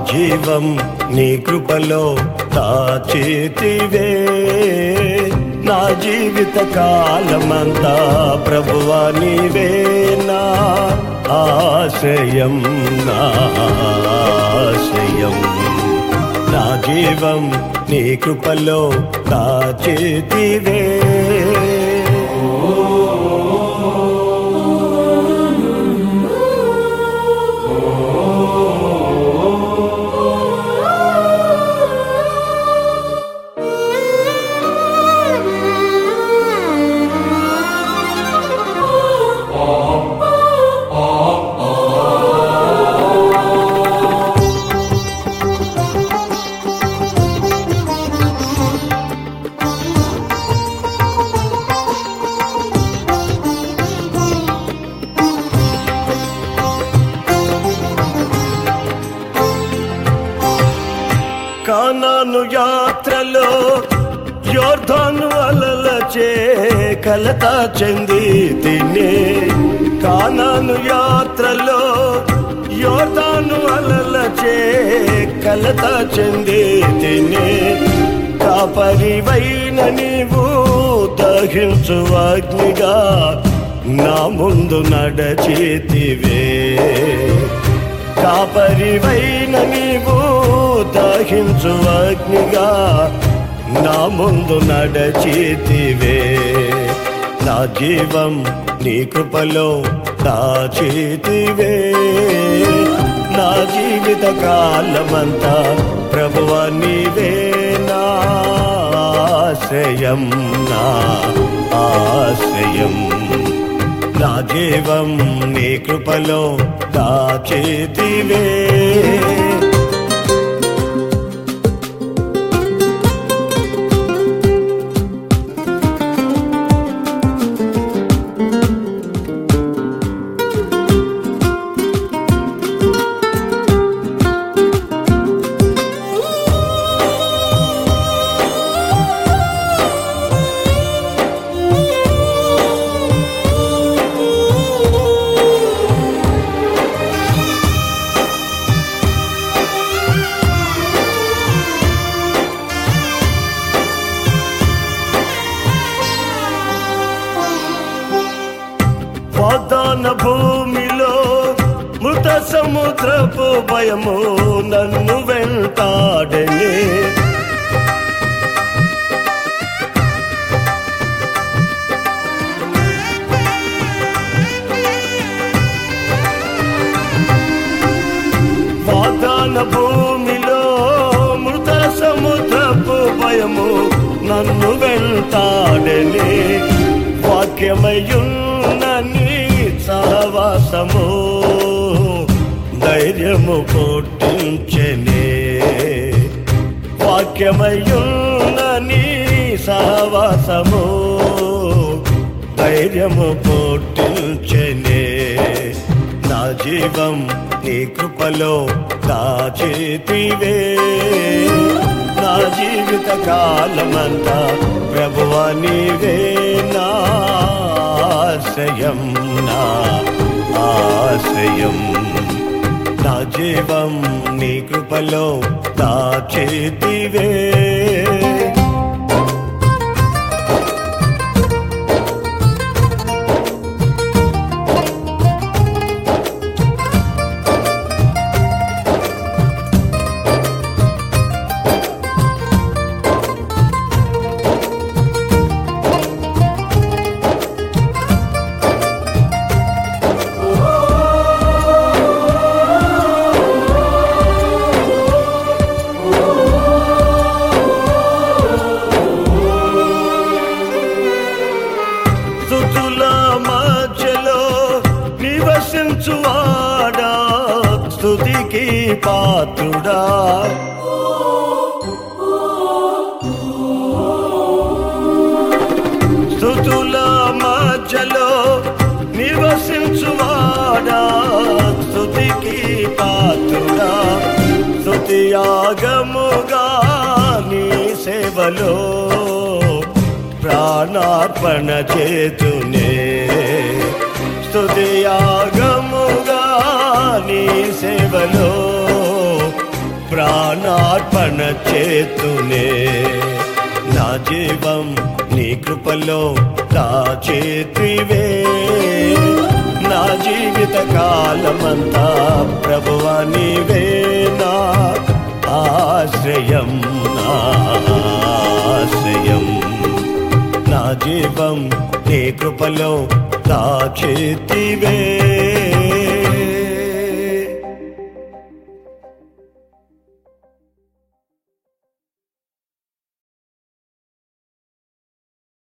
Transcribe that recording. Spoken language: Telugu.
జీవం నీ కృపలో దాచేతివే నా జీవిత కాలమంతా ప్రభువా నీవే నా ఆశయం నా ఆశయం నా జీవం నీ కృపలో దాచేతివే కానాను యాత్రలో యోర్ధాను అలలచే కలత చెంది తినే కానాను యాత్రలో యోర్ధాను అలలచే కలత చెంది తినే కాపరివైన నీవు దహించు అగ్నిగా నా ముందు నడచేతివే కాపరివైన నీవు దహించు అగ్నిగా నా ముందు నడచేతివే నా జీవం నీ కృపలో దాచేతివే నా జీవిత కాలమంతా ప్రభువ నీవే నా ఆశయం నా ఆశయం నా జీవం నీ కృపలో దాచేతివే వాగ్దాన భూమిలో మృత సముద్రపు భయము నన్ను వెంటాడనే వాగ్దాన భూమిలో మృత సముద్రపు భయము నన్ను వెంటాడనే వాక్యమయున్న నీ సహవాసము ధైర్యము కొట్టించనే వాక్యమయున్న నీ సహవాసము ధైర్యము కొట్టించనే నా జీవం నీ కృపలో దాచేతివే నా జీవిత కాలమంతా ప్రభువ నీవే నా ఆశయం నా ఆశయం నా జీవం నీ కృపలో దాచేతివే స్థుతుల మధ్యలో నివసించువాడా స్థుతికి పాత్రుడా స్థుతుల మధ్యలో నివసించువాడా స్థుతికి పాత్రుడా స్థుతి యాగముగా నీ సేవలో ప్రాణార్పణ చేతునే స్తుతియాగముగా నీ సేవలో ప్రాణార్పణ చేతునే నా జీవం నీ కృపలో దాచేతివే నా జీవిత కాలమంతా ప్రభువా నీవే నా ఆశ్రయం నా ఆశ్రయం నా జీవం నీ కృపలో దాచేతివే